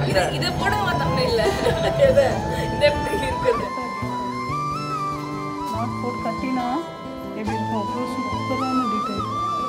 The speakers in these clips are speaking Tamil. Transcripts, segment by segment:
இது இது போட வந்தோம்னு இல்ல எது இந்த எப்படி இருக்குது நாட் போட்டு கட்டினா எப்படி இருக்கும் அவ்வளோ சூப்பரான டீட்டெயில்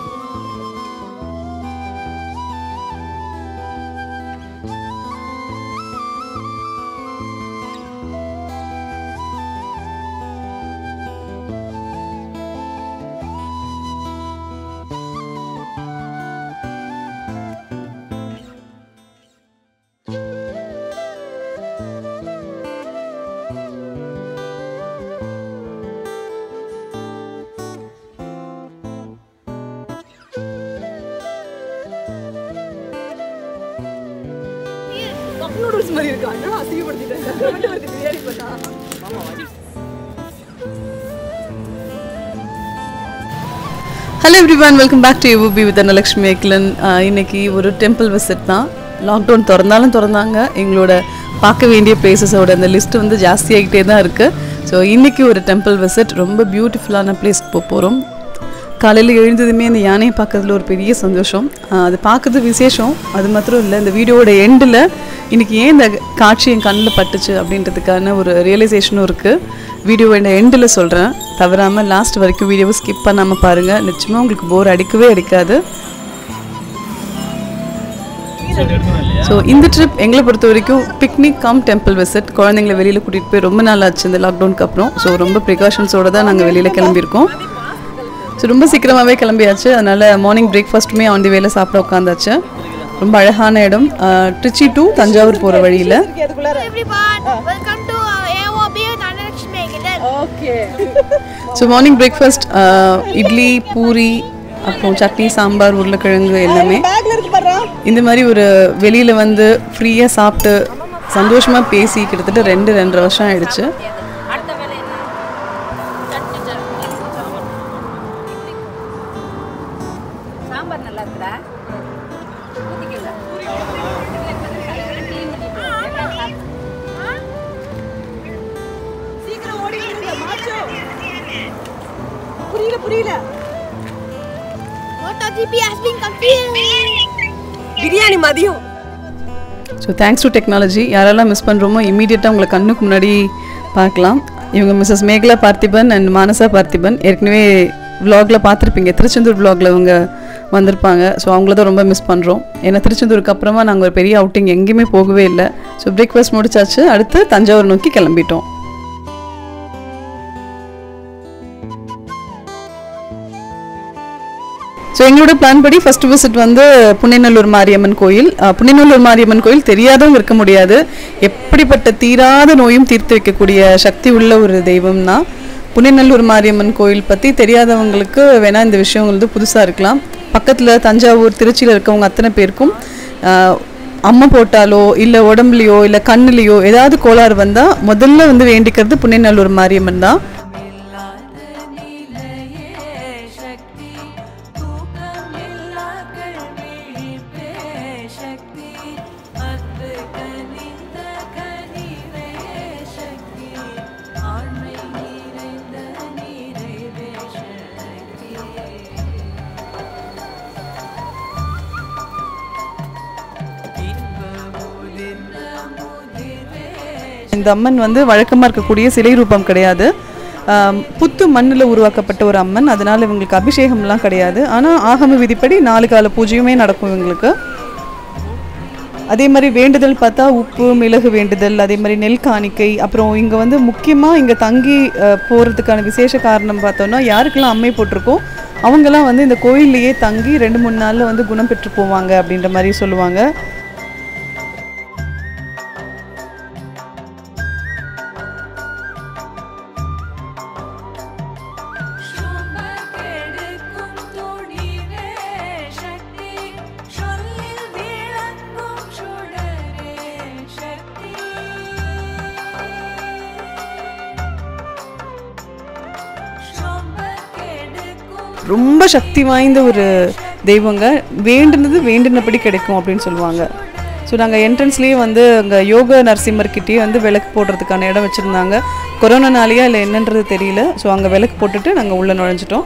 கப் நூடுல்ஸ் மாதிரி இருக்கு அண்ணா அசிங்கப்படுத்திட்டேன் மட்டும் வந்து பிரியாணி பண்ணா hello everyone welcome back to UB with Analakshmi Megalan இன்னைக்கு ஒரு டெம்பிள் விசிட் தான் லாக்டவுன் திறந்தாலும் திறந்தாங்க எங்களோட பார்க்க வேண்டிய பிளேசஸோட அந்த லிஸ்ட் வந்து ஜாஸ்தியாகிட்டே தான் இருக்குது ஸோ இன்றைக்கி ஒரு டெம்பிள் விசிட் ரொம்ப பியூட்டிஃபுல்லான பிளேஸ்க்கு போக போகிறோம் காலையில் எழுந்ததுமே அந்த யானையை பார்க்கறதுல ஒரு பெரிய சந்தோஷம் ஆஹ் அது பார்க்கறது விசேஷம் அது மாத்திரம் இல்லை இந்த வீடியோவோட எண்டில் இன்றைக்கி ஏன் இந்த காட்சி என் கண்ணில் பட்டுச்சு அப்படின்றதுக்கான ஒரு ரியலைசேஷனும் இருக்குது வீடியோவோட எண்டில் சொல்கிறேன் தவறாமல் லாஸ்ட் வரைக்கும் வீடியோவை ஸ்கிப் பண்ணாமல் பாருங்கள் நிச்சயமாக உங்களுக்கு போர் அடிக்கவே அடிக்காது ஸோ இந்த ட்ரிப் எங்களை பொறுத்த வரைக்கும் பிக்னிக் கம் டெம்பிள் விசிட் குழந்தைங்களை வெளியில் கூட்டிகிட்டு போய் ரொம்ப நாள் ஆச்சு இந்த லாக்டவுனுக்கு அப்புறம் ஸோ ரொம்ப ப்ரிகாஷன்ஸோடு தான் நாங்கள் வெளியில் கிளம்பியிருக்கோம் ஸோ ரொம்ப சீக்கிரமாகவே கிளம்பியாச்சு அதனால் மார்னிங் பிரேக்ஃபாஸ்ட்டுமே ஆன் தி வேல சாப்பிட உட்காந்தாச்சு ரொம்ப அழகான இடம் அஹ், திருச்சி டு தஞ்சாவூர் போகிற வழியில் everyone. Welcome to uh, AOB with Anakshmi Megadan. Okay so morning breakfast idli puri அப்புறம் சட்னி சாம்பார் உருளைக்கிழங்கு எல்லாமே இந்த மாதிரி ஒரு வெளியில் வந்து ஃப்ரீயாக சாப்பிட்டு சந்தோஷமாக பேசி கிட்டத்தட்ட ரெண்டு ரெண்டரை வருஷம் ஆயிடுச்சு அடுத்த வேலை என்ன சட்னி சட்னி சாம்பார் சாம்பார் நல்லா இருக்குடா ஊத்திக்கல சீக்கிரம் ஓடி வந்துருங்க மாச்சோ புரியல புரியல MotoGP has been confused. Biryani மதியம் ஸோ தேங்க்ஸ் டு டெக்னாலஜி யாரெல்லாம் மிஸ் பண்ணுறோமோ இமீடியட்டாக உங்களை கண்ணுக்கு முன்னாடி பார்க்கலாம் இவங்க மிஸ்ஸஸ் மேகலா பார்த்திபன் அண்ட் மானசா பார்த்திபன் ஏற்கனவே vlogல பார்த்துருப்பீங்க திருச்செந்தூர் vlogல அவங்க வந்திருப்பாங்க ஸோ அவங்கள தான் ரொம்ப மிஸ் பண்ணுறோம் ஏன்னா திருச்செந்தூருக்கு அப்புறமா நாங்கள் ஒரு பெரிய அவுட்டிங் எங்கேயுமே போகவே இல்லை ஸோ பிரேக்ஃபாஸ்ட் முடிச்சாச்சு அடுத்து தஞ்சாவூர் நோக்கி கிளம்பிட்டோம் ஸோ எங்களோட பிளான் படி ஃபர்ஸ்ட் விசிட் வந்து புண்ணியநல்லூர் மாரியம்மன் கோயில் அஹ், புண்ணியநல்லூர் மாரியம்மன் கோயில் தெரியாதவங்க இருக்க முடியாது எப்படிப்பட்ட தீராத நோயும் தீர்த்து வைக்கக்கூடிய சக்தி உள்ள ஒரு தெய்வம் தான் புண்ணியநல்லூர் மாரியம்மன் கோயில் பற்றி தெரியாதவங்களுக்கு வேணால் இந்த விஷயம் வந்து புதுசாக இருக்கலாம் பக்கத்தில் தஞ்சாவூர் திருச்சியில் இருக்கவங்க அத்தனை பேருக்கும் அஹ், அம்மை போட்டாலோ இல்லை உடம்புலையோ இல்லை கண்ணுலையோ ஏதாவது கோளாறு வந்தால் முதல்ல வந்து வேண்டிக்கிறது புண்ணியநல்லூர் மாரியம்மன் தான் இந்த அம்மன் வந்து வழக்கமாக இருக்கக்கூடிய சிலை ரூபம் கிடையாது ஆம், புத்து மண்ணில் உருவாக்கப்பட்ட ஒரு அம்மன் அதனால் இவங்களுக்கு அபிஷேகம்லாம் கிடையாது ஆனால் ஆகம விதிப்படி நாலு கால பூஜையுமே நடக்கும் இவங்களுக்கு அதே மாதிரி வேண்டுதல் பார்த்தா உப்பு மிளகு வேண்டுதல் அதே மாதிரி நெல் காணிக்கை அப்புறம் இங்கே வந்து முக்கியமாக இங்கே தங்கி அஹ், போகிறதுக்கான விசேஷ காரணம் பார்த்தோன்னா யாருக்கெல்லாம் அம்மை போட்டிருக்கோ அவங்கெல்லாம் வந்து இந்த கோயில்லையே தங்கி ரெண்டு மூணு நாளில் வந்து குணம் பெற்று போவாங்க அப்படின்ற மாதிரி சொல்லுவாங்க ரொம்ப சக்தி வாய்ந்த ஒரு தெய்வங்க வேண்டுனது வேண்டினபடி கிடைக்கும் அப்படின்னு சொல்லுவாங்க ஸோ நாங்கள் என்ட்ரன்ஸ்லேயே வந்து அங்கே யோக நரசிம்மர்கிட்டயே வந்து விளக்கு போடுறதுக்கான இடம் வச்சுருந்தாங்க கொரோனானாலேயா இல்லை என்னன்றது தெரியல ஸோ அங்கே விளக்கு போட்டுட்டு நாங்கள் உள்ளே நுழைஞ்சிட்டோம்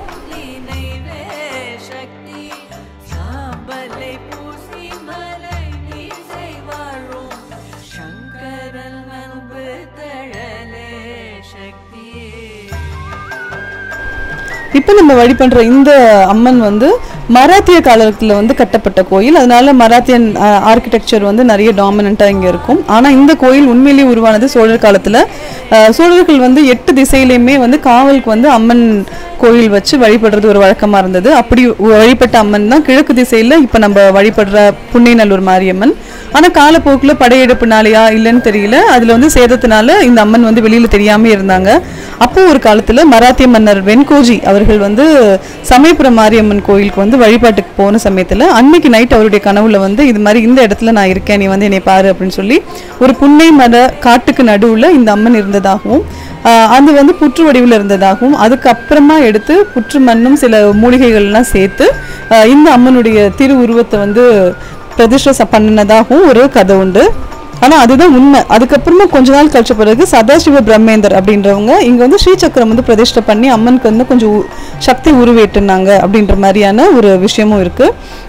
இப்போ நம்ம வழிபடுற இந்த அம்மன் வந்து மராத்திய காலத்தில் வந்து கட்டப்பட்ட கோயில் அதனால மராத்தியன் ஆர்கிடெக்சர் வந்து நிறைய டாமினண்ட்டாக இங்கே இருக்கும் ஆனால் இந்த கோயில் உண்மையிலேயே உருவானது சோழர் காலத்தில் சோழர்கள் வந்து எட்டு திசையிலையுமே வந்து காவலுக்கு வந்து அம்மன் கோயில் வச்சு வழிபடுறது ஒரு வழக்கமாக இருந்தது அப்படி வழிபட்ட அம்மன் தான் கிழக்கு திசையில் இப்போ நம்ம வழிபடுற புன்னைநல்லூர் மாரியம்மன் ஆனால் காலப்போக்கில் படையெடுப்புனாலையா இல்லைன்னு தெரியல அதில் வந்து சேதத்தினால இந்த அம்மன் வந்து வெளியில் தெரியாமே இருந்தாங்க அப்போ ஒரு காலத்தில் மராத்திய மன்னர் வெண்கோஜி அவர்கள் வந்து சமயபுரம் மாரியம்மன் கோயிலுக்கு வந்து வழிபாட்டுக்கு போன சமயத்தில் அன்னைக்கு நைட் அவருடைய கனவுல வந்து இது மாதிரி இந்த இடத்துல நான் இருக்கேன் நீ வந்து என்னை பாரு அப்படின்னு சொல்லி ஒரு புன்னை மர காட்டுக்கு நடுவில் இந்த அம்மன் இருந்ததாகவும் ஆஹ் அது வந்து புற்று வடிவில் இருந்ததாகவும் அதுக்கப்புறமா எடுத்து புற்று மண்ணும் சில மூலிகைகள்லாம் சேர்த்து ஆஹ் இந்த அம்மனுடைய திரு உருவத்தை வந்து பிரதிஷ்டை ச- பண்ணினதாகவும் ஒரு கதை உண்டு ஆனால் அதுதான் உண்மை அதுக்கப்புறமா கொஞ்ச நாள் கழிச்ச பிறகு சதாசிவ பிரம்மேந்தர் அப்படின்றவங்க இங்கே வந்து ஸ்ரீசக்கரம் வந்து பிரதிஷ்டை பண்ணி அம்மனுக்கு வந்து கொஞ்சம் உ- சக்தி உருவேட்டுனாங்க அப்படின்ற மாதிரியான ஒரு விஷயமும் இருக்குது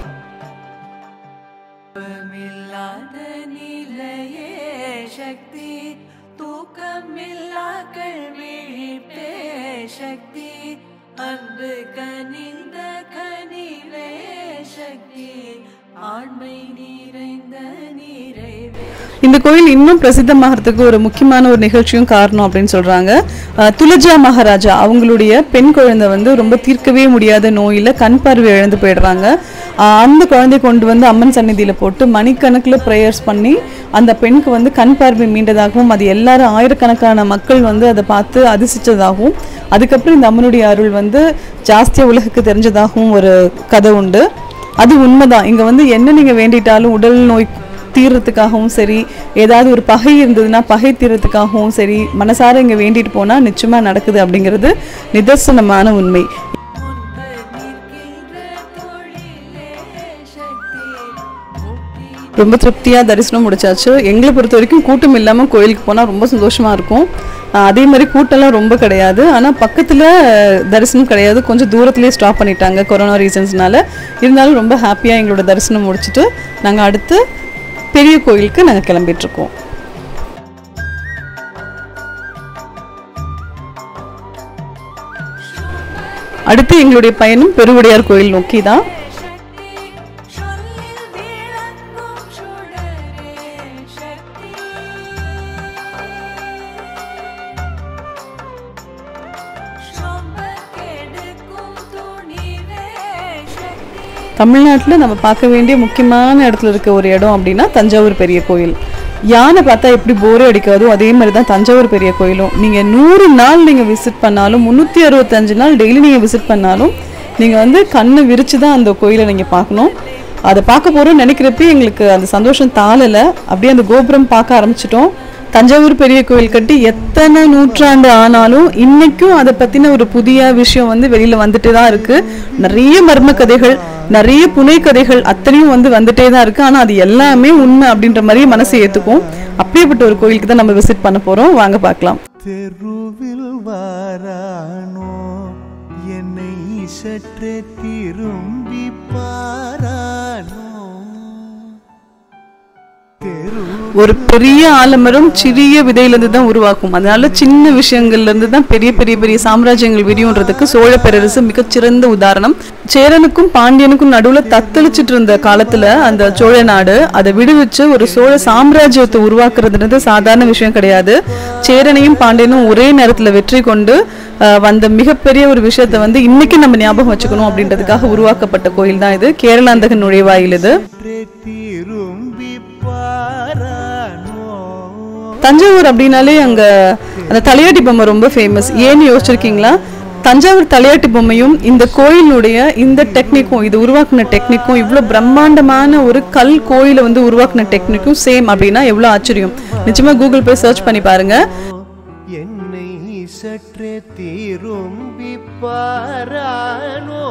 இல்லாத நிலையே சக்தி தூக்கமில்லா கல்விழிப்பே சக்தி அன்பு கனிந்த கனிவே சக்தி ஆண்மை நிறைந்த நிறைவே இந்த கோயில் இன்னும் பிரசித்தமாகறதுக்கு ஒரு முக்கியமான ஒரு நிகழ்ச்சியும் காரணம் அப்படின்னு சொல்றாங்க அஹ், துலஜா மகாராஜா அவங்களுடைய பெண் குழந்தை வந்து ரொம்ப தீர்க்கவே முடியாத நோயில கண் பார்வை இழந்து போயிடுறாங்க அஹ், அந்த குழந்தைய கொண்டு வந்து அம்மன் சந்நிதியில போட்டு மணிக்கணக்கில் ப்ரேயர்ஸ் பண்ணி அந்த பெண்ணுக்கு வந்து கண் பார்வை மீண்டதாகவும் அது எல்லாரும் ஆயிரக்கணக்கான மக்கள் வந்து அதை பார்த்து அதிர்ச்சிச்சதாகவும் அதுக்கப்புறம் இந்த அம்மனுடைய அருள் வந்து ஜாஸ்தியாக உலகுக்கு தெரிஞ்சதாகவும் ஒரு கதை உண்டு அது உண்மைதான் இங்க வந்து என்ன நீங்க வேண்டிட்டாலும் உடல் நோய் தீர்றதுக்காகவும் சரி ஏதாவது ஒரு பகை இருந்ததுன்னா பகை தீர்றதுக்காகவும் சரி மனசார இங்க வேண்டிட்டு போனா நிச்சயமா நடக்குது அப்படிங்கிறது நிதர்சனமான உண்மை முன்பு நிற்கின்ற தொழிலே சக்தி முக்தி ரொம்ப திருப்தியா தரிசனம் முடிச்சாச்சு எங்களை பொறுத்த வரைக்கும் கூட்டம் இல்லாம கோயிலுக்கு போனா ரொம்ப சந்தோஷமா இருக்கும் ஆஹ் அதே மாதிரி கூட்டம்லாம் ரொம்ப கிடையாது ஆனா பக்கத்துல அஹ், தரிசனம் கிடையாது கொஞ்சம் தூரத்துலேயே ஸ்டாப் பண்ணிட்டாங்க கொரோனா ரீசன்ஸ்னால இருந்தாலும் ரொம்ப ஹாப்பியா எங்களோட தரிசனம் முடிச்சுட்டு நாங்க அடுத்து பெரிய கோயிலுக்கு நாங்க கிளம்பிட்டு இருக்கோம் அடுத்து எங்களுடைய பயணம் பெருவுடையார் கோயில் நோக்கி தான் சக்தி சொல்லில் விளங்கும் சுடரே சக்தி சொம்ப கெடுக்கும் துணிவே சக்தி தமிழ்நாட்டில் நம்ம பார்க்க வேண்டிய முக்கியமான இடத்துல இருக்க ஒரு இடம் அப்படின்னா தஞ்சாவூர் பெரிய கோயில் யானை பார்த்தா எப்படி போரே அடிக்காதோ அதே மாதிரி தான் தஞ்சாவூர் பெரிய கோயிலும் நீங்கள் நூறு நாள் நீங்கள் விசிட் பண்ணாலும் முந்நூற்றி அறுபத்தஞ்சு நாள் டெய்லி நீங்கள் விசிட் பண்ணாலும் நீங்கள் வந்து கண்ணை விரிச்சு தான் அந்த கோயிலை நீங்கள் பார்க்கணும் அதை பார்க்க போகிறோம் நினைக்கிறப்பே எங்களுக்கு அந்த சந்தோஷம் தாளலை அப்படியே அந்த கோபுரம் பார்க்க ஆரம்பிச்சிட்டோம் தஞ்சாவூர் பெரிய கோயில் கட்டி எத்தனை நூற்றாண்டு ஆனாலும் இன்னைக்கும் அதை பத்தின ஒரு புதிய விஷயம் வந்து வெளியில வந்துட்டே தான் இருக்கு நிறைய மர்ம கதைகள் நிறைய புனை கதைகள் அத்தனையும் வந்து வந்துட்டே தான் இருக்கு ஆனா அது எல்லாமே உண்மை அப்படின்ற மாதிரி மனசை ஏத்துக்கும் அப்படியேப்பட்ட ஒரு கோயிலுக்கு தான் நம்ம விசிட் பண்ண போறோம் வாங்க பார்க்கலாம் தெருவில் வாரானோ என்னை சற்றே திரும்பி பாரானோ தெரு ஒரு பெரிய ஆலமரம் சிறிய விதையிலிருந்து தான் உருவாக்கும் அதனால சின்ன விஷயங்கள்ல இருந்து தான் பெரிய பெரிய பெரிய சாம்ராஜ்யங்கள் விரியுன்றதுக்கு சோழ பேரரசு மிகச்சிறந்த உதாரணம் சேரனுக்கும் பாண்டியனுக்கும் நடுவுல தத்தளிச்சிட்டு இருந்த காலத்துல அந்த சோழ நாடு அதை விடுவிச்சு ஒரு சோழ சாம்ராஜ்யத்தை உருவாக்குறதுன்றது சாதாரண விஷயம் கிடையாது சேரனையும் பாண்டியனும் ஒரே நேரத்துல வெற்றி கொண்டு அஹ், வந்த மிகப்பெரிய ஒரு விஷயத்தை வந்து இன்னைக்கு நம்ம ஞாபகம் வச்சுக்கணும் அப்படின்றதுக்காக உருவாக்கப்பட்ட கோயில் தான் இது கேரளாந்தகன் நுழைவாயில் இது சற்றே திரும்பி பாரானோ தஞ்சாவூர் அப்படின்னாலே அங்க அந்த தலையாட்டி பொம்மை ரொம்ப ஃபேமஸ் ஏன்னு யோசிச்சிருக்கீங்களா தஞ்சாவூர் தலையாட்டி பொம்மையும் இந்த கோயிலுடைய இந்த டெக்னிக்கும் இது உருவாக்குன டெக்னிக்கும் இவ்வளோ பிரம்மாண்டமான ஒரு கல் கோயிலை வந்து உருவாக்குன டெக்னிக்கும் சேம் அப்படின்னா எவ்வளோ ஆச்சரியம் நிச்சயமா கூகுள் போய் சர்ச் பண்ணி பாருங்க என்னை சற்றே திரும்பி பாரானோ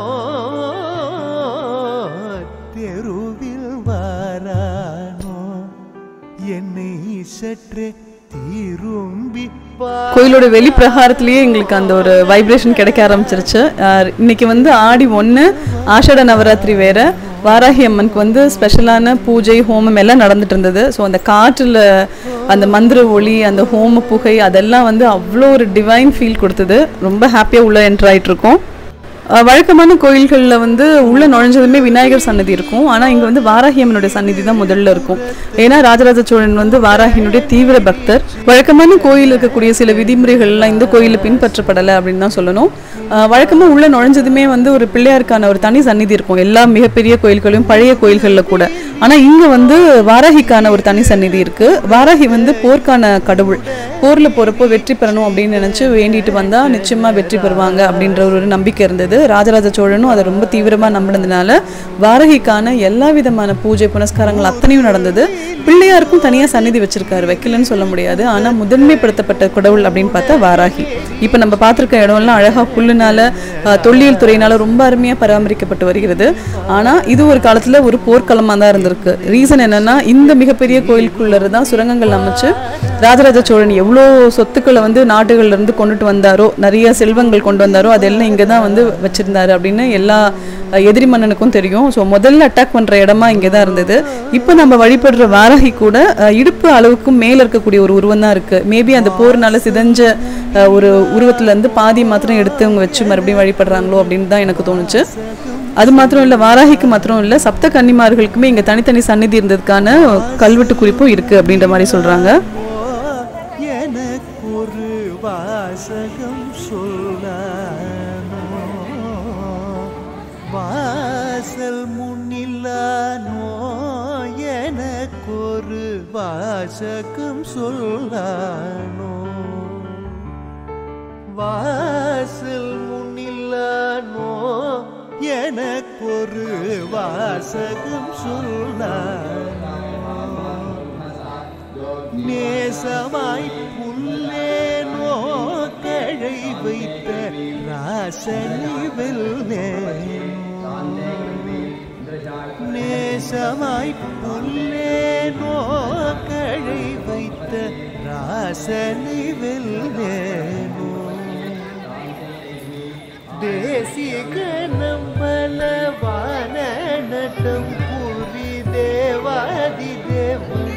தெருவில் வாரானோ என்னை சற்றே திரும்பி பா கோயிலோட வெளி பிரகாரத்திலேயே எங்களுக்கு அந்த ஒரு வைப்ரேஷன் கிடைக்க ஆரம்பிச்சிருச்சு அஹ் இன்னைக்கு வந்து ஆடி ஒன்று ஆஷாட நவராத்திரி வேற வாராகி அம்மனுக்கு வந்து ஸ்பெஷலான பூஜை ஹோமம் எல்லாம் நடந்துட்டு இருந்தது ஸோ அந்த காற்றில் அந்த மந்திர ஒளி அந்த ஹோம புகை அதெல்லாம் வந்து அவ்வளோ ஒரு டிவைன் ஃபீல் கொடுத்தது ரொம்ப ஹாப்பியாக உள்ள என்டர் ஆயிட்டு இருக்கோம் அஹ் வழக்கமான கோயில்களில் வந்து உள்ள நுழைஞ்சதுமே விநாயகர் சன்னதி இருக்கும் ஆனால் இங்கே வந்து வாராகி அம்மனுடைய சன்னதி தான் முதல்ல இருக்கும் ஏன்னா ராஜராஜ சோழன் வந்து வாராகியினுடைய தீவிர பக்தர் வழக்கமான கோயில் இருக்கக்கூடிய சில விதிமுறைகள்லாம் இந்த கோயிலில் பின்பற்றப்படலை அப்படின்னு தான் சொல்லணும் அஹ் வழக்கமா உள்ள நுழைஞ்சதுமே வந்து ஒரு பிள்ளையாருக்கான ஒரு தனி சந்நிதி இருக்கும் எல்லா மிகப்பெரிய கோயில்களையும் பழைய கோயில்களில் கூட ஆனா இங்க வந்து வாராகிக்கான ஒரு தனி சந்நிதி இருக்கு வாராகி வந்து போர்க்கான கடவுள் போர்ல போறப்போ வெற்றி பெறணும் அப்படின்னு நினைச்சு வேண்டிட்டு வந்தா நிச்சயமா வெற்றி பெறுவாங்க அப்படின்ற ஒரு நம்பிக்கை இருந்தது ராஜராஜ சோழனும் அதை ரொம்ப தீவிரமா நம்பினதுனால வாராகிக்கான எல்லா விதமான பூஜை புனஸ்காரங்கள் அத்தனையும் நடந்தது பிள்ளையாருக்கும் தனியா சந்நிதி வச்சிருக்காரு வைக்கலன்னு சொல்ல முடியாது ஆனா முதன்மைப்படுத்தப்பட்ட கடவுள் அப்படின்னு பார்த்தா வாராகி இப்போ நம்ம பார்த்துருக்க இடம்லாம் அழகா புல்லுனால அஹ், தொல்லியல் துறையினால ரொம்ப அருமையா பராமரிக்கப்பட்டு வருகிறது ஆனா இது ஒரு காலத்துல ஒரு போர்க்களமா தான் இருந்திருக்கு ரீசன் என்னன்னா இந்த மிகப்பெரிய கோயிலுக்குள்ள தான் சுரங்கங்கள் அமைச்சு ராஜராஜ சோழன் எவ்வளோ சொத்துக்களை வந்து நாடுகள்ல இருந்து கொண்டுட்டு வந்தாரோ நிறைய செல்வங்கள் கொண்டு வந்தாரோ அதெல்லாம் இங்கே தான் வந்து வச்சிருந்தாரு அப்படின்னு எல்லா அஹ், எதிரி மன்னனுக்கும் தெரியும் ஸோ முதல்ல அட்டாக் பண்ற இடமா இங்கே தான் இருந்தது இப்போ நம்ம வழிபடுற வாராகி கூட அஹ், இடுப்பு அளவுக்கு மேல இருக்கக்கூடிய ஒரு உருவம் தான் இருக்கு மேபி அந்த போர்னால சிதைஞ்ச அஹ், ஒரு உருவத்துல இருந்து பாதி மாத்திரம் எடுத்து அவங்க வச்சு மறுபடியும் வழிபடுறாங்களோ அப்படின்னு தான் எனக்கு தோணுச்சு அது மாத்திரம் இல்லை வாராகிக்கு மாத்திரம் இல்லை சப்த கன்னிமார்களுக்குமே இங்கே தனித்தனி சந்நிதி இருந்ததுக்கான கல்வெட்டு குறிப்பும் இருக்கு அப்படின்ற மாதிரி சொல்றாங்க எனக்கு ஒரு வாசகம் சொல்லானோ வாசல் முன்னில்லானோ எனக்கு ஒரு வாசகம் சொல்லானோ வாசல் முன்னில்லானோ எனக்கு ஒரு வாசகம் சொல்லானோ நேசமாய் புல்லேனோ கழை வைத்த ராசனி நேசமாய் புல்லேனோ கழை வைத்த ராசனி வெல்லேனோ தேசிக நம்பலவான நட்டம் புரி தேவாதி தேவன்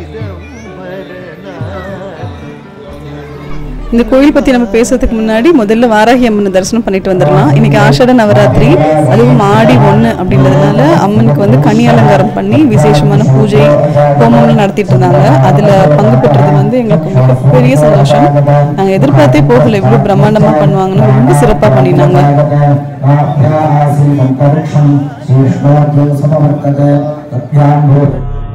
சிதம்பரநாத் இந்த கோயில் பத்தி நம்ம பேசுறதுக்கு முன்னாடி முதல்ல வாராகி அம்மனை தரிசனம் பண்ணிட்டு வந்துடலாம் இன்னைக்கு ஆஷாட நவராத்திரி அதுவும் ஆடி ஒன்று அப்படின்றதுனால அம்மனுக்கு வந்து கனி அலங்காரம் பண்ணி விசேஷமான பூஜை ஹோமங்கள் நடத்திட்டு இருந்தாங்க அதுல பங்கு பெற்றது வந்து எங்களுக்கு மிகப்பெரிய சந்தோஷம் நாங்க எதிர்பார்த்தே போகல இவ்வளவு பிரம்மாண்டமா பண்ணுவாங்கன்னு ரொம்ப சிறப்பா பண்ணினாங்க श्रीमन्तरिक्षं श्रीष्णोद्यं समवर्तते तस्यां भूत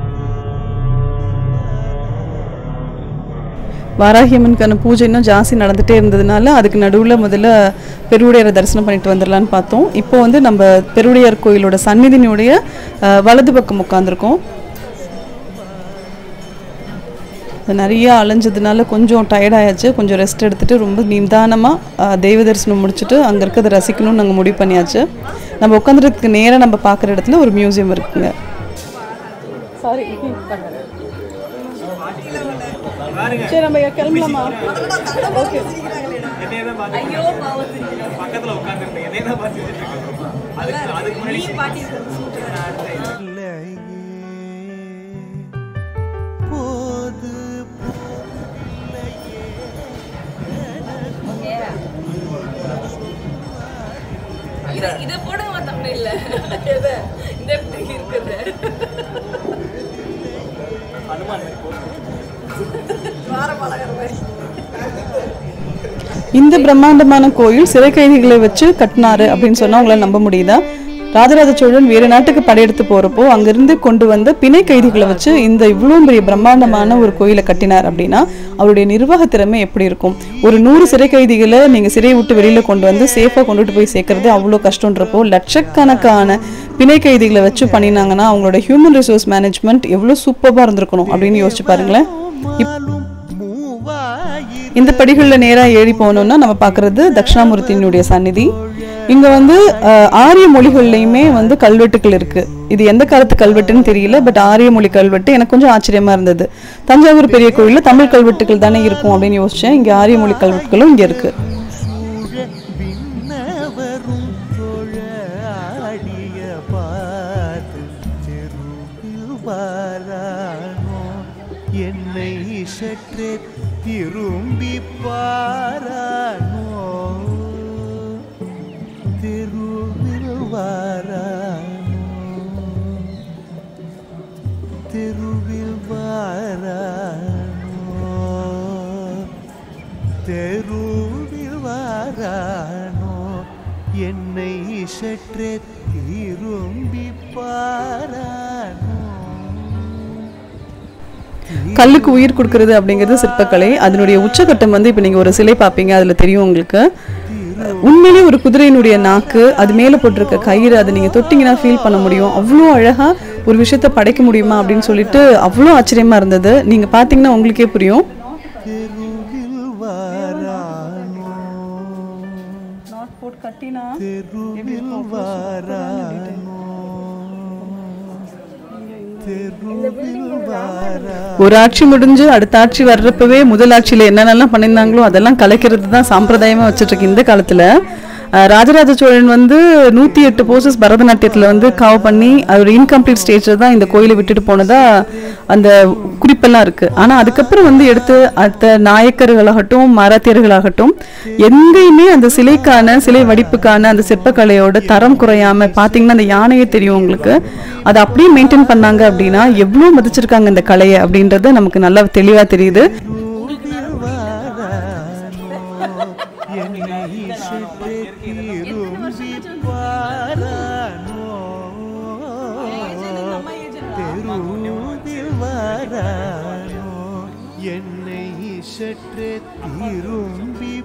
வாராகி அம்மனுக்கான பூஜை இன்னும் ஜாஸ்தி நடந்துட்டே இருந்ததுனால அதுக்கு நடுவில் முதல்ல பெருவுடையாரை தரிசனம் பண்ணிட்டு வந்துடலான்னு பார்த்தோம் இப்போ வந்து நம்ம பெருவுடையார் கோயிலோட சந்நிதியினுடைய அஹ், வலது பக்கம் உட்காந்துருக்கோம் நிறைய அலைஞ்சதுனால கொஞ்சம் டயர்டாயாச்சு கொஞ்சம் ரெஸ்ட் எடுத்துட்டு ரொம்ப நிதானமாக தெய்வ தரிசனம் முடிச்சுட்டு அங்கே இருக்கிறத ரசிக்கணும்னு நாங்கள் முடிவு பண்ணியாச்சு நம்ம உட்காந்துறதுக்கு நேராக நம்ம பார்க்குற இடத்துல ஒரு மியூசியம் இருக்குங்க சாரி சரி நம்ம கிளம்பலாமா ஓகே போது இதை போடுங்க தமிழ் இல்ல எது இந்த இடத்துக்கு இருக்குது இந்த பிரம்மாண்டமான கோயில் சிறை கைதிகளை வச்சு கட்டினாரு அப்படின்னு சொன்னா உங்களால நம்ப முடியுதா ராஜராஜ சோழன் வேறு நாட்டுக்கு படையெடுத்து போறப்போ அங்கிருந்து கொண்டு வந்த பிணை கைதிகளை வச்சு இந்த இவ்வளோ பெரிய பிரம்மாண்டமான ஒரு கோயிலை கட்டினார் அப்படின்னா அவருடைய நிர்வாக திறமை எப்படி இருக்கும் ஒரு நூறு சிறை கைதிகளை நீங்க சிறையை விட்டு வெளியில கொண்டு வந்து சேஃபா கொண்டுட்டு போய் சேர்க்கறது அவ்வளோ கஷ்டன்றப்போ லட்சக்கணக்கான பிணை கைதிகளை வச்சு பண்ணினாங்கன்னா அவங்களோட ஹியூமன் ரிசோர்ஸ் மேனேஜ்மெண்ட் எவ்வளோ சூப்பராக இருந்திருக்கணும் அப்படின்னு யோசிச்சு பாருங்களேன் மாலும் மூவாயிரம் இந்த படிகளில் நேராக ஏறி போனோம்னா நம்ம பார்க்குறது தட்சிணாமூர்த்தியினுடைய சந்நிதி இங்கே வந்து அஹ், ஆரிய மொழிகள்லையுமே வந்து கல்வெட்டுகள் இருக்குது இது எந்த காலத்து கல்வெட்டுன்னு தெரியல பட் ஆரிய மொழி கல்வெட்டு எனக்கு கொஞ்சம் ஆச்சரியமாக இருந்தது தஞ்சாவூர் பெரிய கோயிலில் தமிழ் கல்வெட்டுகள் தானே இருக்கும் அப்படின்னு யோசித்தேன் இங்கே ஆரிய மொழி கல்வெட்டுகளும் இங்கே இருக்குது சூழ விண்ணவரும் தொழ ஆடிய பார்த்து தெருவில் வாரானோ என்னை சற்றே திரும்பி பாரானோ தெரு வாரானோ தெருவில் வாரானோ தெருவில் வாரானோ என்னை சற்றே திரும்பி பாரானோ கல்லுக்கு உயிர் கொடுக்கறது அப்படிங்கிறது சிற்பக்கலை அதனுடைய உச்சகட்டம் வந்து இப்போ நீங்கள் ஒரு சிலை பார்ப்பீங்க அதில் தெரியும் உங்களுக்கு உண்மையிலேயே ஒரு குதிரையினுடைய நாக்கு அது மேலே போட்டிருக்க கயிறு அதை நீங்கள் தொட்டிங்கன்னா ஃபீல் பண்ண முடியும் அவ்வளோ அழகாக ஒரு விஷயத்த படைக்க முடியுமா அப்படின்னு சொல்லிட்டு அவ்வளோ ஆச்சரியமாக இருந்தது நீங்கள் பார்த்தீங்கன்னா உங்களுக்கே புரியும் தெருவில் வாரானோ தெருவில் வாரானோ தெருவில் வாரா ஒரு ஆட்சி முடிஞ்சு அடுத்த ஆட்சி வர்றப்பவே முதல் ஆட்சியில் என்னென்னலாம் பண்ணியிருந்தாங்களோ அதெல்லாம் கலைக்கிறது தான் சாம்பிரதாயமாக வச்சுட்டு இருக்கு இந்த காலத்தில் அஹ், ராஜராஜ சோழன் வந்து நூற்றி எட்டு போசஸ் பரதநாட்டியத்தில் வந்து காவ் பண்ணி அது ஒரு இன்கம்ப்ளீட் ஸ்டேஜில் தான் இந்த கோயிலை விட்டுட்டு போனதா அந்த குறிப்பெல்லாம் இருக்குது ஆனால் அதுக்கப்புறம் வந்து எடுத்து அடுத்த நாயக்கர்களாகட்டும் மராத்தியர்களாகட்டும் எங்கேயுமே அந்த சிலைக்கான சிலை வடிப்புக்கான அந்த சிற்பக்கலையோட தரம் குறையாம பார்த்தீங்கன்னா அந்த யானையே தெரியும் உங்களுக்கு அதை அப்படியே மெயின்டைன் பண்ணாங்க அப்படின்னா எவ்வளோ மதிச்சிருக்காங்க இந்த கலையை அப்படின்றது நமக்கு நல்லா தெளிவாக தெரியுது தெருவில் வாரானோ என்னை சற்றே திரும்பி பாரானோ தெருவில் வாரானோ என்னை சற்றே திரும்பி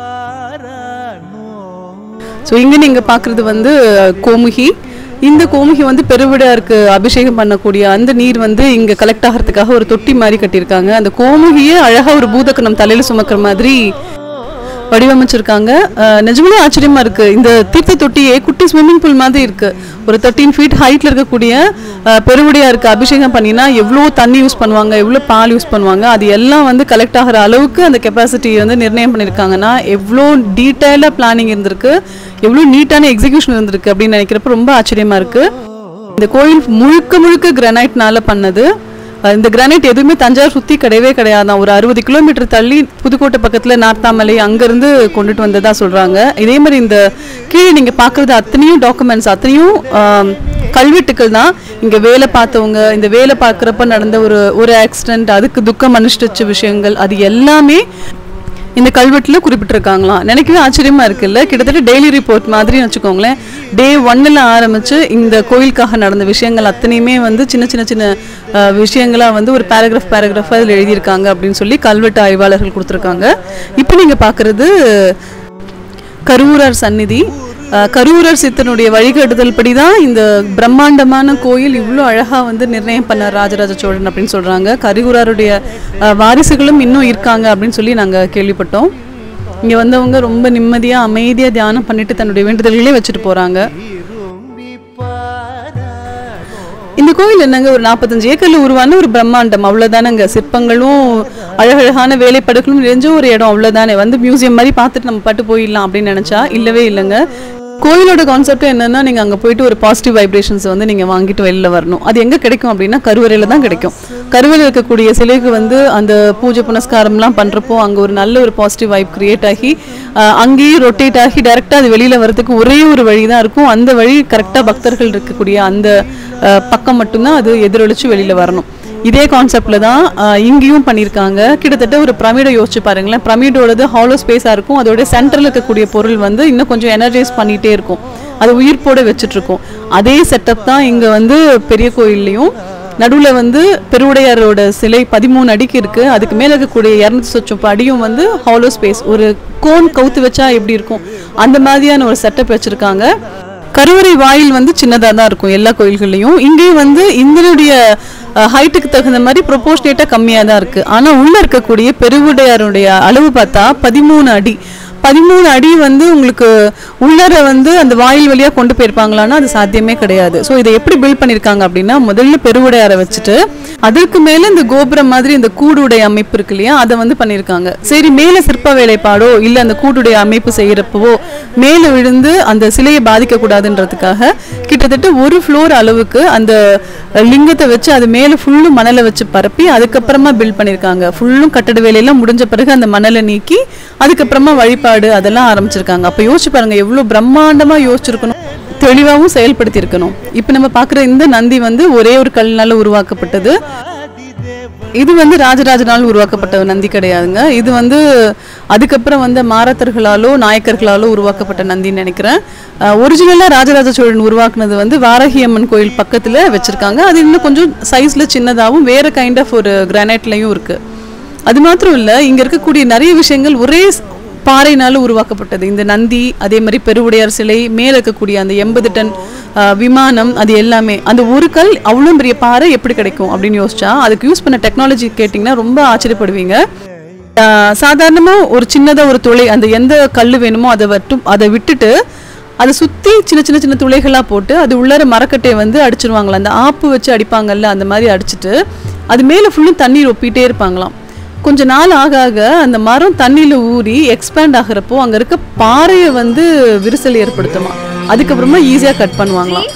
பாரானோ ஸோ இங்கே நீங்கள் பார்க்குறது வந்து கோமுகி இந்த கோமுகி வந்து பெருவிடாருக்கு அபிஷேகம் பண்ணக்கூடிய அந்த நீர் வந்து இங்கே கலெக்ட் ஆகிறதுக்காக ஒரு தொட்டி மாதிரி கட்டியிருக்காங்க அந்த கோமுகியே அழகாக ஒரு பூதக்கணம் தலையில் சுமக்கிற மாதிரி வடிவமைச்சிருக்காங்க அஹ், நிஜமாலே ஆச்சரியமா இருக்கு இந்த தீர்த்த தொட்டியே குட்டி ஸ்விம்மிங் பூல் மாதிரி இருக்கு ஒரு தேர்ட்டீன் ஃபீட் ஹைட்ல இருக்கக்கூடிய அஹ், பெருவுடையா இருக்கு அபிஷேகம் பண்ணினா எவ்வளோ தண்ணி யூஸ் பண்ணுவாங்க எவ்வளோ பால் யூஸ் பண்ணுவாங்க அது எல்லாம் வந்து கலெக்ட் ஆகிற அளவுக்கு அந்த கெப்பாசிட்டி வந்து நிர்ணயம் பண்ணியிருக்காங்கன்னா எவ்வளோ டீட்டெயிலாக பிளானிங் இருந்திருக்கு எவ்வளோ நீட்டான எக்ஸிகியூஷன் இருந்திருக்கு அப்படின்னு நினைக்கிறப்ப ரொம்ப ஆச்சரியமா இருக்கு இந்த கோயில் முழுக்க முழுக்க கிரானைட்னால பண்ணது அஹ் இந்த கிரானைட் எதுவுமே தஞ்சாவூர் சுற்றி கிடையவே கிடையாதான் ஒரு அறுபது கிலோமீட்டர் தள்ளி புதுக்கோட்டை பக்கத்தில் நார்த்தாமலை அங்கேருந்து கொண்டுட்டு வந்ததா சொல்கிறாங்க இதே மாதிரி இந்த கீழே நீங்கள் பார்க்குறது அத்தனையும் டாக்குமெண்ட்ஸ் அத்தனையும் ஆம், கல்வெட்டுக்கள் தான் இங்கே வேலை பார்த்தவங்க இந்த வேலை பார்க்குறப்ப நடந்த ஒரு ஒரு ஆக்சிடென்ட் அதுக்கு துக்கம் அனுஷ்டிச்ச விஷயங்கள் அது எல்லாமே இந்த கல்வெட்டில் குறிப்பிட்டிருக்காங்களாம் நினைக்கவே ஆச்சரியமா இருக்குல்ல கிட்டத்தட்ட டெய்லி ரிப்போர்ட் மாதிரி வச்சுக்கோங்களேன் டே ஒன்னில் ஆரம்பிச்சு இந்த கோயிலுக்காக நடந்த விஷயங்கள் அத்தனையுமே வந்து சின்ன சின்ன சின்ன அஹ், விஷயங்களா வந்து ஒரு பேராகிராஃப் பேராகிராஃபாக இதில் எழுதியிருக்காங்க அப்படின்னு சொல்லி கல்வெட்டு ஆய்வாளர்கள் கொடுத்துருக்காங்க இப்போ நீங்கள் பார்க்குறது கருவூரார் சந்நிதி அஹ், கருவூரார் சித்தனுடைய வழிகாட்டுதல் படி தான் இந்த பிரம்மாண்டமான கோயில் இவ்வளோ அழகாக வந்து நிர்ணயம் பண்ணார் ராஜராஜ சோழன் அப்படின்னு சொல்கிறாங்க கருவூராருடைய அஹ், வாரிசுகளும் இன்னும் இருக்காங்க அப்படின்னு சொல்லி நாங்கள் கேள்விப்பட்டோம் இங்கே வந்தவங்க ரொம்ப நிம்மதியாக அமைதியாக தியானம் பண்ணிட்டு தன்னுடைய வேண்டுதல்களே வச்சுட்டு போகிறாங்க திரும்பி பாரானோ இந்த கோயில் என்னங்க ஒரு நாற்பத்தஞ்சு ஏக்கர்ல உருவான ஒரு பிரம்மாண்டம் அவ்வளவுதானங்க சிற்பங்களும் அழகழகான வேலைப்பாடுகளும் நிறைஞ்ச ஒரு இடம் அவ்வளவுதானே வந்து மியூசியம் மாதிரி பார்த்துட்டு நம்ம பாட்டு போயிடலாம் அப்படின்னு நினைச்சா இல்லவே இல்லைங்க கோயிலோட கான்செப்ட் என்னன்னா நீங்க அங்க போயிட்டு ஒரு பாசிட்டிவ் வைப்ரேஷன்ஸ் வந்து நீங்க வாங்கிட்டு வெளில வரணும் அது எங்க கிடைக்கும் அப்படின்னா கருவறையில தான் கிடைக்கும் கருவறையில் இருக்கக்கூடிய சிலைக்கு வந்து அந்த பூஜை புனஸ்காரம்லாம் பண்றப்போ அங்க ஒரு நல்ல ஒரு பாசிட்டிவ் வைப் கிரியேட் ஆகி அஹ், அங்கேயே ரொட்டேட் ஆகி டைரக்டா அது வெளியில வரதுக்கு ஒரே ஒரு வழி தான் இருக்கும் அந்த வழி கரெக்டா பக்தர்கள் இருக்கக்கூடிய அந்த அஹ், பக்கம் மட்டும்தான் அது எதிரொலிச்சு வெளியில வரணும் இதே கான்செப்ட்ல தான் அஹ், இங்கேயும் பண்ணியிருக்காங்க கிட்டத்தட்ட ஒரு பிரமிடை யோசிச்சு பாருங்களேன் பிரமிடோடது ஹாலோ ஸ்பேஸாக இருக்கும் அதோட சென்டரில் இருக்கக்கூடிய பொருள் வந்து இன்னும் கொஞ்சம் எனர்ஜைஸ் பண்ணிகிட்டே இருக்கும் அது உயிர்ப்போட வச்சுட்டு இருக்கும் அதே செட்டப் தான் இங்கே வந்து பெரிய கோயில்லையும் நடுவில் வந்து பெருவுடையாரோட சிலை பதிமூணு அடிக்கு இருக்குது அதுக்கு மேலே இருக்கக்கூடிய இரநூத்தி சொச்சம் அடியும் வந்து ஹாலோ ஸ்பேஸ் ஒரு கோன் கவுத்து வச்சா எப்படி இருக்கும் அந்த மாதிரியான ஒரு செட்டப் வச்சுருக்காங்க கருவறை வாயில் வந்து சின்னதாக தான் இருக்கும் எல்லா கோயில்கள்லையும் இங்கேயும் வந்து இதனுடைய ஹைட்டுக்கு தகுந்த மாதிரி ப்ரொபோர்ஷனேட்டாக கம்மியாக தான் இருக்குது ஆனால் உள்ளே இருக்கக்கூடிய பெருவுடையாருடைய அளவு பார்த்தா பதிமூணு அடி பதிமூணு அடி வந்து உங்களுக்கு உள்ளர வந்து அந்த வாயில் வழியாக கொண்டு போயிருப்பாங்களான்னா அது சாத்தியமே கிடையாது ஸோ இதை எப்படி பில்ட் பண்ணியிருக்காங்க அப்படின்னா முதல்ல பெருவுடையாரை வச்சுட்டு அதற்கு மேலே இந்த கோபுரம் மாதிரி இந்த கூடுடைய அமைப்பு இருக்கு இல்லையா அதை வந்து பண்ணியிருக்காங்க சரி மேலே சிற்ப வேலைப்பாடோ இல்லை அந்த கூடுடைய அமைப்பு செய்கிறப்பவோ மேலே விழுந்து அந்த சிலையை பாதிக்கக்கூடாதுன்றதுக்காக கிட்டத்தட்ட ஒரு ஃப்ளோர் அளவுக்கு அந்த லிங்கத்தை வச்சு அது மேலே ஃபுல்லும் மணலை வச்சு பரப்பி அதுக்கப்புறமா பில்ட் பண்ணியிருக்காங்க ஃபுல்லும் கட்டட வேலையெல்லாம் முடிஞ்ச பிறகு அந்த மணலை நீக்கி அதுக்கப்புறமா வழிபாடு அதெல்லாம் ஆரம்பிச்சிருக்காங்க அப்போ யோசிச்சு பாருங்க எவ்வளோ பிரம்மாண்டமாக யோசிச்சிருக்கணும் தெளிவாகவும் செயல்படுத்தி இருக்கணும் இப்போ நம்ம பார்க்குற இந்த நந்தி வந்து ஒரே ஒரு கல்லினால உருவாக்கப்பட்டது இது வந்து ராஜராஜனால் உருவாக்கப்பட்ட நந்தி கிடையாதுங்க இது வந்து அதுக்கப்புறம் வந்து மாரத்தர்களாலோ நாயக்கர்களாலோ உருவாக்கப்பட்ட நந்தின்னு நினைக்கிறேன் ஒரிஜினலாக ராஜராஜ சோழன் உருவாக்குனது வந்து வாராகி அம்மன் கோயில் பக்கத்தில் வச்சுருக்காங்க அது இன்னும் கொஞ்சம் சைஸில் சின்னதாகவும் வேறு கைண்ட் ஆஃப் ஒரு கிரானைட்லையும் இருக்குது அது மாத்திரம் இல்லை இங்கே இருக்கக்கூடிய நிறைய விஷயங்கள் ஒரே ஸ்- பாறையினால உருவாக்கப்பட்டது இந்த நந்தி அதே மாதிரி பெருவுடையார் சிலை மேலே இருக்கக்கூடிய அந்த எண்பது டன் ஆ, விமானம் அது எல்லாமே அந்த ஒரு கல் அவ்வளோ பெரிய பாறை எப்படி கிடைக்கும் அப்படின்னு யோசிச்சா அதுக்கு யூஸ் பண்ண டெக்னாலஜி கேட்டிங்கன்னா ரொம்ப ஆச்சரியப்படுவீங்க சாதாரணமாக ஒரு சின்னதாக ஒரு துளை அந்த எந்த கல் வேணுமோ அதை வட்டும் அதை விட்டுட்டு அதை சுற்றி சின்ன சின்ன சின்ன துளைகளாக போட்டு அது உள்ளார மரக்கட்டையை வந்து அடிச்சிருவாங்களாம் அந்த ஆப்பு வச்சு அடிப்பாங்கல்ல அந்த மாதிரி அடிச்சிட்டு அது மேலே ஃபுல்லும் தண்ணி ரொப்பிட்டே இருப்பாங்களாம் கொஞ்ச நாள் ஆக ஆக அந்த மரம் தண்ணியில் ஊறி எக்ஸ்பேண்ட் ஆகுறப்போ அங்கே இருக்க பாறையை வந்து விரிசல் ஏற்படுத்துமா அதுக்கப்புறமா ஈஸியாக கட் பண்ணுவாங்களாம்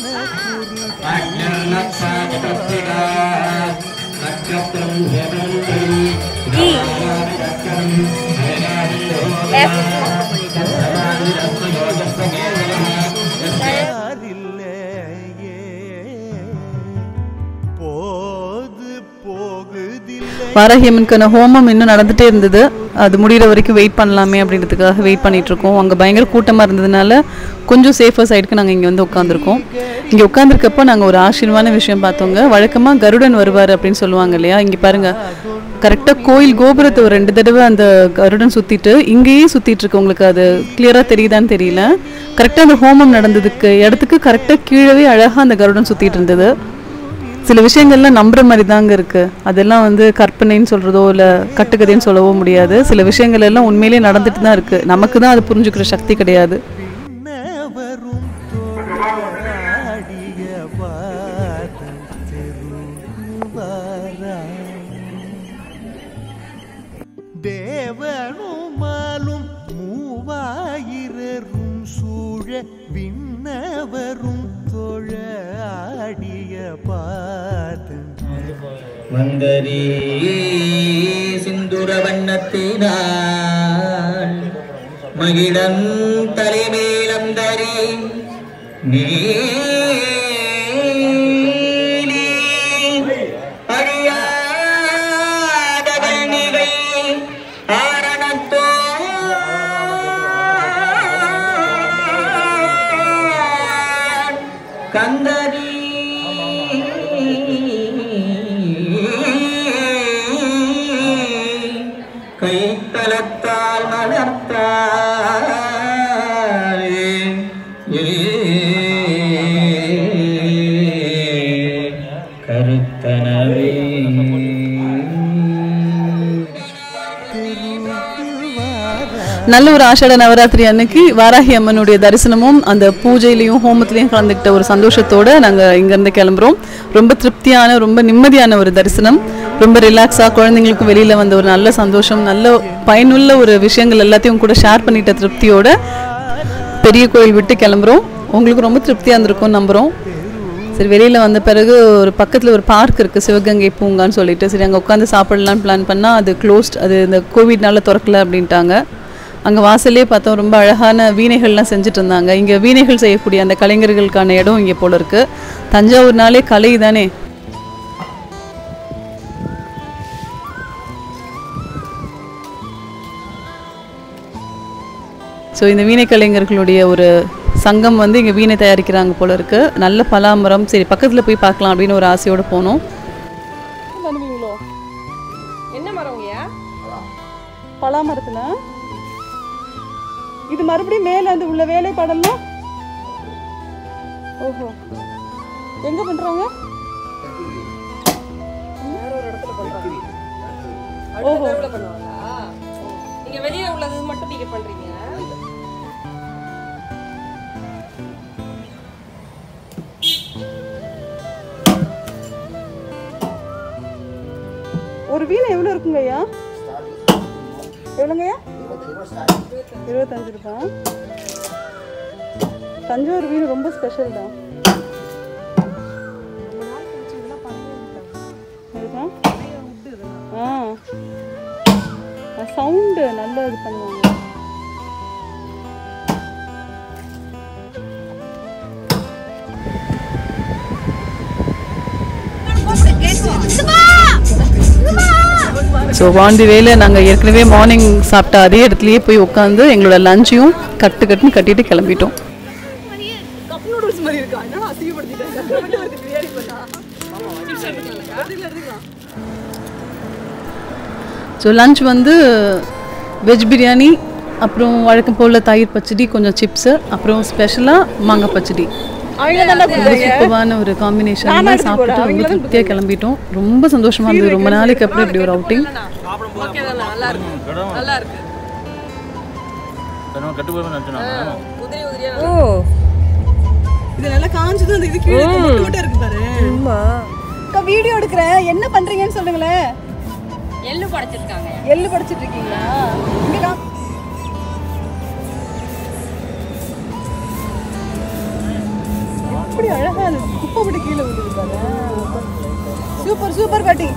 யாரில்லையே போது போகுதில்லை வாராகியம்மனுக்கான ஹோமம் இன்னும் நடந்துட்டே இருந்தது அது முடிகிற வரைக்கும் வெயிட் பண்ணலாமே அப்படின்றதுக்காக வெயிட் பண்ணிட்டு இருக்கோம் அங்கே பயங்கர கூட்டமாக இருந்ததுனால கொஞ்சம் சேஃபர் சைடுக்கு நாங்கள் இங்கே வந்து உட்காந்துருக்கோம் இங்கே உட்காந்துருக்கப்போ நாங்கள் ஒரு ஆச்சரியமான விஷயம் பார்த்தோங்க வழக்கமாக கருடன் வருவார் அப்படின்னு சொல்லுவாங்க இல்லையா இங்கே பாருங்க கரெக்டாக கோயில் கோபுரத்தை ஒரு ரெண்டு தடவை அந்த கருடன் சுற்றிட்டு இங்கேயே சுற்றிட்டு இருக்கு உங்களுக்கு அது கிளியராக தெரியுதான்னு தெரியல கரெக்டாக அந்த ஹோமம் நடந்ததுக்கு இடத்துக்கு கரெக்டாக கீழவே அழகாக அந்த கருடன் சுற்றிட்டு இருந்தது சில விஷயங்கள்லாம் நம்புற மாதிரி தாங்க இருக்கு அதெல்லாம் வந்து கற்பனைன்னு சொல்றதோ இல்லை கட்டுக்கதைன்னு சொல்லவோ முடியாது சில விஷயங்கள் எல்லாம் உண்மையிலேயே நடந்துட்டு தான் இருக்கு நமக்கு தான் அது புரிஞ்சுக்கிற சக்தி கிடையாது வரும் தோடிய பாதம் தெருவாரா தேவனுமாலும் மூவாயிரரும் சூழ விண்ணவரும் தொழ ஆடிய பாதம் மந்தரி சிந்துர வண்ணத்தினான் மகிழன் தலைமேலந்தரி நீலி அழியாத வெண்ணிகை ஆரணத்தோன் கந்தரி கைத்தலத்தால் மலர்த்தாள் கருத்தனவே நல்ல ஒரு ஆஷாட நவராத்திரி அன்னைக்கு வாராகி அம்மனுடைய தரிசனமும் அந்த பூஜையிலையும் ஹோமத்திலையும் கலந்துக்கிட்ட ஒரு சந்தோஷத்தோட நாங்கள் இங்கேருந்து கிளம்புறோம் ரொம்ப திருப்தியான ரொம்ப நிம்மதியான ஒரு தரிசனம் ரொம்ப ரிலாக்ஸாக குழந்தைங்களுக்கும் வெளியில் வந்த ஒரு நல்ல சந்தோஷம் நல்ல பயனுள்ள ஒரு விஷயங்கள் எல்லாத்தையும் கூட ஷேர் பண்ணிட்ட திருப்தியோட பெரிய கோயில் விட்டு கிளம்புறோம் உங்களுக்கு ரொம்ப திருப்தியாக இருந்திருக்கும்னு நம்புகிறோம் சரி வெளியில் வந்த பிறகு ஒரு பக்கத்தில் ஒரு பார்க் இருக்குது சிவகங்கை பூங்கான்னு சொல்லிட்டு சரி அங்கே உட்காந்து சாப்பிடலான்னு பிளான் பண்ணால் அது க்ளோஸ்ட் அது இந்த கோவிட்னால திறக்கல அப்படின்ட்டாங்க அங்கே வாசல்லே பார்த்தோம் ரொம்ப அழகான வீணைகள்லாம் செஞ்சுட்டு இருந்தாங்க இங்கே வீணைகள் செய்யக்கூடிய அந்த கலைஞர்களுக்கான இடம் இங்கே போல இருக்குது தஞ்சாவூர்னாலே கலை தானே ஸோ இந்த வீணை கலைஞர்களுடைய ஒரு சங்கம் வந்து இங்கே வீணை தயாரிக்கிறாங்க போல இருக்கு நல்ல பலாமரம் சரி பக்கத்தில் போய் பார்க்கலாம் அப்படின்னு ஒரு ஆசையோடு போனோம் பண்ணுவீங்களோ என்ன மரம்ங்கய்யா பலாமரத்துல இது மறுபடியும் மேலே அந்த உள்ள வேலைப்பாடெல்லாம் ஓஹோ எங்க பண்றாங்க ஓஹோ பண்ணுவாங்களா நீங்க வெளியே உள்ளது மட்டும் நீங்க பண்றீங்க ஒரு வீணை எவ்வளோ இருக்குங்க ஐயா எவ்வளோங்க ஐயா இருபத்தஞ்சு ரூபாய் தஞ்சாவூர் வீடு ரொம்ப ஸ்பெஷல் தான் இருக்கா? ஆ சவுண்டு நல்லா இது பண்ணுவாங்க ஸோ வாந்தி வேல நாங்கள் ஏற்கனவே மார்னிங் சாப்பிட்ட அதே இடத்துலயே போய் உட்காந்து எங்களோட லஞ்சையும் கட்டு கட்டுன்னு கட்டிட்டு கிளம்பிட்டோம் கப் நூடுல்ஸ் மாதிரி இருக்கா என்னடா அசிங்கப்படுத்திட்டாங்க அப்புறம் மட்டும் வருது பிரியாணி பண்ணா எடுத்துக்கலாம் எடுத்துக்கலாம் ஸோ லஞ்ச் வந்து வெஜ் பிரியாணி அப்புறம் வழக்கம் போல் தயிர் பச்சடி கொஞ்சம் சிப்ஸு அப்புறம் ஸ்பெஷலாக மாங்காய் பச்சடி அவங்க தானே சூப்பரான ஒரு காம்பினேஷன் சாப்பிட்டு ரொம்ப திருப்தியாக கிளம்பிட்டோம் ரொம்ப சந்தோஷமா இருந்தது ரொம்ப நாளைக்கு அப்புறம் இப்படி ஒரு அவுட்டிங் ஓகே தானே நல்லா இருக்கு நல்லா இருக்கு உதிரி உதிரியா ஓ இது நல்லா காஞ்சது அந்த இது கீழே இருக்க மொட்டை மொட்டை இருக்கு பாரு ஆமா அக்கா வீடியோ எடுக்கிறேன் என்ன பண்றீங்கன்னு சொல்லுங்களேன் எள்ளு படைச்சிருக்காங்க எள்ளு படிச்சிட்டு இருக்கீங்களா இங்க கா- எப்படி அழகா அது குப்பை விட்டு கீழே விழுது பாரு சூப்பர் சூப்பர் பாட்டி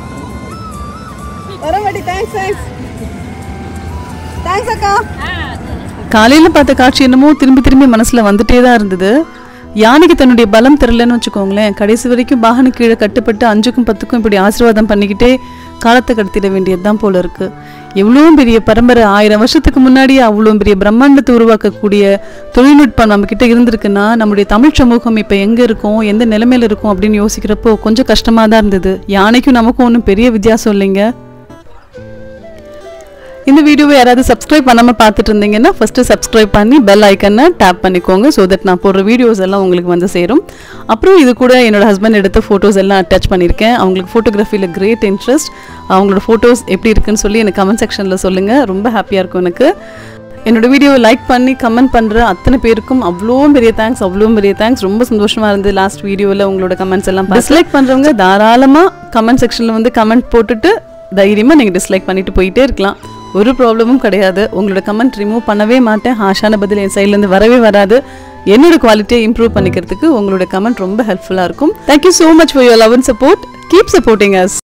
வர பாட்டி தேங்க்ஸ் தேங்க்ஸ் தேங்க்ஸ் அக்கா காலையில் பார்த்த காட்சி என்னமோ திரும்பி திரும்பி மனசில் வந்துட்டே தான் இருந்தது யானைக்கு தன்னுடைய பலம் தெரிலன்னு வச்சுக்கோங்களேன் கடைசி வரைக்கும் பாகனு கீழே கட்டுப்பட்டு அஞ்சுக்கும் பத்துக்கும் இப்படி ஆசீர்வாதம் பண்ணிக்கிட்டே காலத்தை கடத்திட வேண்டியது தான் போல இருக்கு எவ்வளோ பெரிய பரம்பரை ஆயிரம் வருஷத்துக்கு முன்னாடியே அவ்வளோ பெரிய பிரம்மாண்டத்தை உருவாக்கக்கூடிய தொழில்நுட்பம் நம்மக்கிட்ட இருந்திருக்குன்னா நம்முடைய தமிழ் சமூகம் இப்போ எங்கே இருக்கோம் எந்த நிலைமையில இருக்கோம் அப்படின்னு யோசிக்கிறப்போ கொஞ்சம் கஷ்டமாக தான் இருந்தது யானைக்கும் நமக்கும் ஒன்றும் பெரிய வித்தியாசம் இல்லைங்க இந்த வீடியோவை யாராவது சப்ஸ்கிரைப் பண்ணாமல் பார்த்துட்டு இருந்தீங்கன்னா ஃபஸ்ட்டு சப்ஸ்கிரைப் பண்ணி பெல் ஐக்கனை டேப் பண்ணிக்கோங்க ஸோ தட் நான் போடுற வீடியோஸ் எல்லாம் உங்களுக்கு வந்து சேரும் அப்புறம் இது கூட என்னோட ஹஸ்பண்ட் எடுத்த ஃபோட்டோஸ் எல்லாம் அட்டாச் பண்ணியிருக்கேன் அவங்களுக்கு ஃபோட்டோகிராஃபியில் கிரேட் இன்ட்ரெஸ்ட் அவங்களோட ஃபோட்டோஸ் எப்படி இருக்குன்னு சொல்லி எனக்கு கமெண்ட் செக்ஷனில் சொல்லுங்கள் ரொம்ப ஹாப்பியாக இருக்கும் எனக்கு என்னோட வீடியோவை லைக் பண்ணி கமெண்ட் பண்ணுற அத்தனை பேருக்கும் அவ்வளோ பெரிய தேங்க்ஸ் அவ்வளோ பெரிய தேங்க்ஸ் ரொம்ப சந்தோஷமாக இருந்தது லாஸ்ட் வீடியோவில் உங்களோட கமெண்ட்ஸ் எல்லாம் டிஸ்லைக் பண்ணுறவங்க தாராளமாக கமெண்ட் செக்ஷனில் வந்து கமெண்ட் போட்டுட்டு தைரியமாக நீங்கள் டிஸ்லைக் பண்ணிட்டு போயிட்டே இருக்கலாம் ஒரு ப்ராப்ளமும் கிடையாது உங்களோட கமெண்ட் ரிமூவ் பண்ணவே மாட்டேன் ஹாஷான பதில் என் சைட்லேருந்து வரவே வராது என்னோட குவாலிட்டியை இம்ப்ரூவ் பண்ணிக்கிறதுக்கு உங்களோட கமெண்ட் ரொம்ப ஹெல்ப்ஃபுல்லாக இருக்கும் thank you so much for your love and support keep supporting as